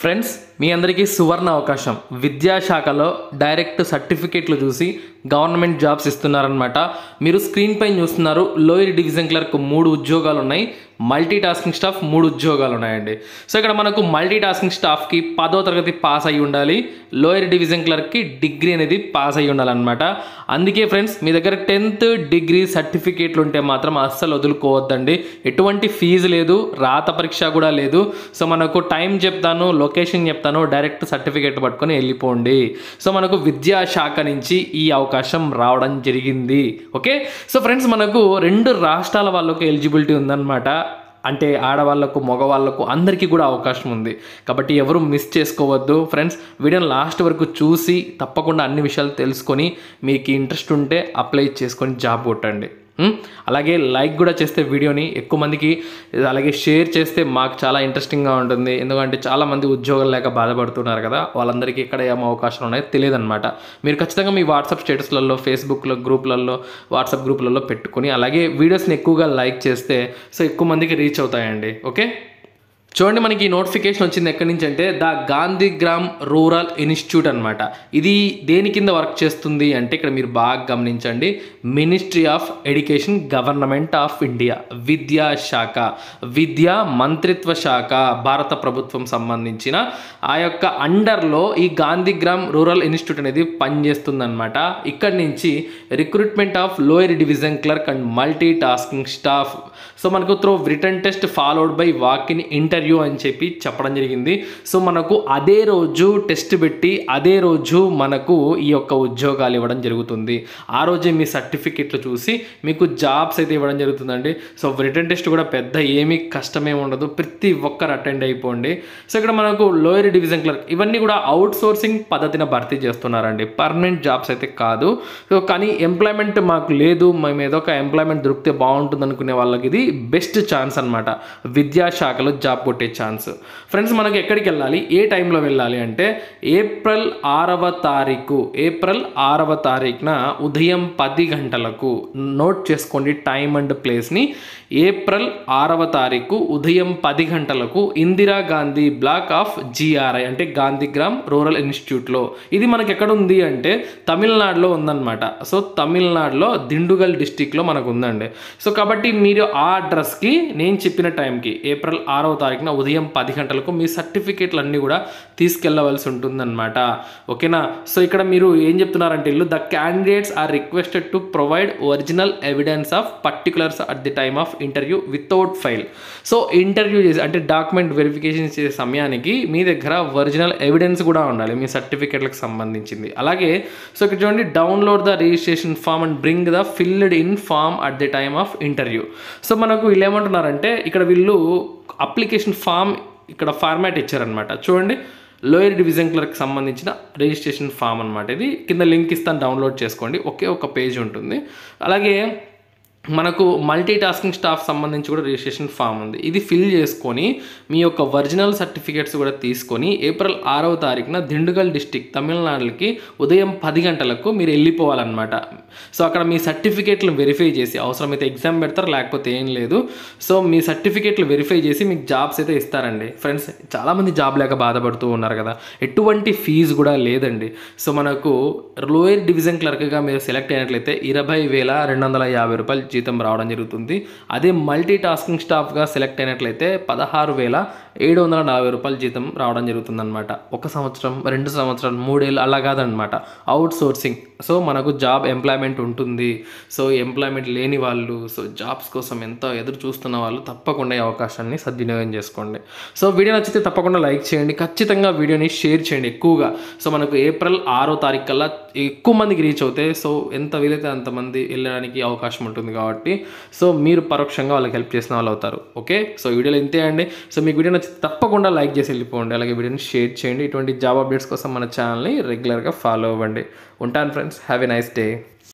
Friends మీ అందరికీ సువర్ణ అవకాశం విద్యాశాఖలో డైరెక్ట్ సర్టిఫికేట్లు చూసి గవర్నమెంట్ జాబ్స్ ఇస్తున్నారనమాట మీరు స్క్రీన్ పైన చూస్తున్నారు లోయర్ డివిజన్ క్లర్క్ మూడు ఉద్యోగాలు ఉన్నాయి మల్టీ టాస్కింగ్ స్టాఫ్ మూడు ఉద్యోగాలు ఉన్నాయండి సో ఇక్కడ మనకు మల్టీ టాస్కింగ్ స్టాఫ్కి పదో తరగతి పాస్ అయి ఉండాలి లోయర్ డివిజన్ క్లర్క్కి డిగ్రీ అనేది పాస్ అయి ఉండాలన్నమాట అందుకే ఫ్రెండ్స్ మీ దగ్గర టెన్త్ డిగ్రీ సర్టిఫికేట్లు ఉంటే మాత్రం అస్సలు వదులుకోవద్దండి ఎటువంటి ఫీజు లేదు రాత పరీక్ష కూడా లేదు సో మనకు టైం చెప్తాను లొకేషన్ చెప్తాను డైరెక్ట్ సర్టిఫికేట్ పట్టుకొని వెళ్ళిపోండి సో మనకు విద్యాశాఖ నుంచి ఈ అవకాశం రావడం జరిగింది ఓకే సో ఫ్రెండ్స్ మనకు రెండు రాష్ట్రాల వాళ్ళకు ఎలిజిబిలిటీ ఉందన్నమాట అంటే ఆడవాళ్ళకు మగవాళ్ళకు అందరికీ కూడా అవకాశం ఉంది కాబట్టి ఎవరు మిస్ చేసుకోవద్దు ఫ్రెండ్స్ వీడియోని లాస్ట్ వరకు చూసి తప్పకుండా అన్ని విషయాలు తెలుసుకొని మీకు ఇంట్రెస్ట్ ఉంటే అప్లై చేసుకొని జాబ్ కొట్టండి ఉం? అలాగే లైక్ కూడా చేస్తే వీడియోని ఎక్కువ మందికి అలాగే షేర్ చేస్తే మాకు చాలా ఇంట్రెస్టింగ్గా ఉంటుంది ఎందుకంటే చాలా మంది ఉద్యోగాలు లేక బాధపడుతున్నారు కదా వాళ్ళందరికీ ఎక్కడ ఏం అవకాశాలు ఉన్నాయో తెలియదు అనమాట మీరు ఖచ్చితంగా మీ వాట్సాప్ స్టేటస్లలో ఫేస్బుక్లో గ్రూప్లలో వాట్సాప్ గ్రూపులలో పెట్టుకుని అలాగే వీడియోస్ని ఎక్కువగా లైక్ చేస్తే సో ఎక్కువ మందికి రీచ్ అవుతాయండి ఓకే చూడండి మనకి ఈ నోటిఫికేషన్ వచ్చింది ఎక్కడి నుంచి అంటే ద గాంధీగ్రామ్ రూరల్ ఇన్స్టిట్యూట్ అనమాట ఇది దేని కింద వర్క్ చేస్తుంది అంటే ఇక్కడ మీరు బాగా గమనించండి ministry of education government of India విద్యా శాఖ విద్యా మంత్రిత్వ శాఖ భారత ప్రభుత్వం సంబంధించిన ఆ యొక్క అండర్లో ఈ గాంధీగ్రామ్ రూరల్ ఇన్స్టిట్యూట్ అనేది పనిచేస్తుందన్నమాట ఇక్కడి నుంచి recruitment of lower division clerk and multi tasking staff so మనకు through written test followed by walk in interview అని చెప్పి చెప్పడం జరిగింది సో మనకు అదే రోజు టెస్ట్ పెట్టి అదే రోజు మనకు ఈ యొక్క ఉద్యోగాలు ఇవ్వడం జరుగుతుంది ఆ రోజే మీ సర్టిఫికెట్లు చూసి మీకు జాబ్స్ అయితే ఇవ్వడం జరుగుతుందండి సో రిటర్న్ టెస్ట్ కూడా పెద్ద ఏమీ కష్టమేమి ఉండదు ప్రతి ఒక్కరు అటెండ్ అయిపోండి సో ఇక్కడ మనకు లోయర్ డివిజన్ క్లర్క్ ఇవన్నీ కూడా అవుట్ సోర్సింగ్ పద్ధతిన భర్తీ చేస్తున్నారండి పర్మనెంట్ జాబ్స్ అయితే కాదు సో కానీ ఎంప్లాయ్మెంట్ మాకు లేదు మేము ఏదో ఒక ఎంప్లాయ్మెంట్ దొరికితే బాగుంటుంది అనుకునే వాళ్ళకి ఇది బెస్ట్ ఛాన్స్ అనమాట విద్యాశాఖలో జాబ్ కొట్టే ఛాన్స్ ఫ్రెండ్స్ మనకి ఎక్కడికి వెళ్ళాలి ఏ టైంలో వెళ్ళాలి అంటే ఏప్రిల్ ఆరవ తారీఖు ఏప్రిల్ ఆరవ తారీఖున ఉదయం పది గంటలకు నోట్ చేసుకోండి టైం అండ్ ప్లేస్ని ఏప్రిల్ ఆరవ తారీఖు ఉదయం పది గంటలకు Indira Gandhi block of GRI అంటే గాంధీగ్రామ్ రూరల్ ఇన్స్టిట్యూట్లో ఇది మనకి ఎక్కడ ఉంది అంటే తమిళనాడులో ఉందన్నమాట సో తమిళనాడులో దిండుగల్ డిస్టిక్లో మనకు ఉందండి సో కాబట్టి మీరు ఆ అడ్రస్కి నేను చెప్పిన టైంకి ఏప్రిల్ ఆరవ తారీఖున ఉదయం పది గంటలకు మీ సర్టిఫికేట్లు అన్నీ కూడా తీసుకెళ్ళవలసి ఉంటుందన్నమాట ఓకేనా సో ఇక్కడ మీరు ఏం చెప్తున్నారంటే ఇల్లు the candidates are requested to provide original evidence of particulars at the time of interview without file so interview చేసి అంటే డాక్యుమెంట్ వెరిఫికేషన్ చేసే సమయానికి మీ దగ్గర ఒరిజినల్ ఎవిడెన్స్ కూడా ఉండాలి మీ సర్టిఫికేట్లకు సంబంధించింది అలాగే సో ఇక్కడ చూడండి download the registration form and bring the filled in form at the time of interview so మనకు వీళ్ళు ఏమంటున్నారంటే ఇక్కడ వీళ్ళు అప్లికేషన్ ఫామ్ ఇక్కడ ఫార్మాట్ ఇచ్చారనమాట చూడండి లోయర్ డివిజన్ క్లర్క్ సంబంధించిన రిజిస్ట్రేషన్ ఫామ్ అనమాట ఇది కింద లింక్ ఇస్తాను డౌన్లోడ్ చేసుకోండి ఒకే ఒక పేజ్ ఉంటుంది అలాగే మనకు మల్టీ టాస్కింగ్ స్టాఫ్ సంబంధించి కూడా రిజిస్ట్రేషన్ ఫామ్ ఉంది ఇది ఫిల్ చేసుకొని మీ యొక్క ఒరిజినల్ సర్టిఫికేట్స్ కూడా తీసుకొని ఏప్రిల్ ఆరవ తారీఖున దిండుగల్ డిస్టిక్ తమిళనాడుకి ఉదయం పది గంటలకు మీరు వెళ్ళిపోవాలన్నమాట సో అక్కడ మీ సర్టిఫికేట్లు వెరిఫై చేసి అవసరమైతే ఎగ్జామ్ పెడతారు లేకపోతే ఏం లేదు సో మీ సర్టిఫికేట్లు వెరిఫై చేసి మీకు జాబ్స్ అయితే ఇస్తారండి ఫ్రెండ్స్ చాలామంది జాబ్ లేక బాధపడుతూ ఉన్నారు కదా ఎటువంటి ఫీజు కూడా లేదండి సో మనకు లోయర్ డివిజన్ క్లర్క్గా మీరు సెలెక్ట్ అయినట్లయితే ఇరవై వేల రెండు వందల యాభై రూపాయలు జీతం రావడం జరుగుతుంది అదే మల్టీ టాస్కింగ్ స్టాఫ్గా సెలెక్ట్ అయినట్లయితే పదహారు వేల ఏడు వందల నలభై రూపాయల జీతం రావడం జరుగుతుంది అనమాట ఒక సంవత్సరం రెండు సంవత్సరాలు మూడేళ్ళు అలా కాదనమాట అవుట్ సోర్సింగ్ సో మనకు జాబ్ ఎంప్లాయ్మెంట్ ఉంటుంది సో ఎంప్లాయ్మెంట్ లేని వాళ్ళు సో జాబ్స్ కోసం ఎంతో ఎదురు చూస్తున్న వాళ్ళు తప్పకుండా ఈ అవకాశాన్ని సద్వినియోగం చేసుకోండి సో వీడియో నచ్చితే తప్పకుండా లైక్ చేయండి ఖచ్చితంగా వీడియోని షేర్ చేయండి ఎక్కువగా సో మనకు ఏప్రిల్ ఆరో తారీఖు కల్లా ఎక్కువ మందికి రీచ్ అవుతాయి సో ఎంత వీలైతే అంతమంది వెళ్ళడానికి అవకాశం ఉంటుంది కాబట్టి సో మీరు పరోక్షంగా వాళ్ళకి హెల్ప్ చేసిన వాళ్ళు అవుతారు ఓకే సో వీడియోలో ఇంతే అండి సో మీకు వీడియో నచ్చితే తప్పకుండా లైక్ చేసి వెళ్ళిపోండి అలాగే వీడియోని షేర్ చేయండి ఇటువంటి జాబ్ అప్డేట్స్ కోసం మన ఛానల్ని రెగ్యులర్గా ఫాలో అవ్వండి ఉంటాను friends have a nice day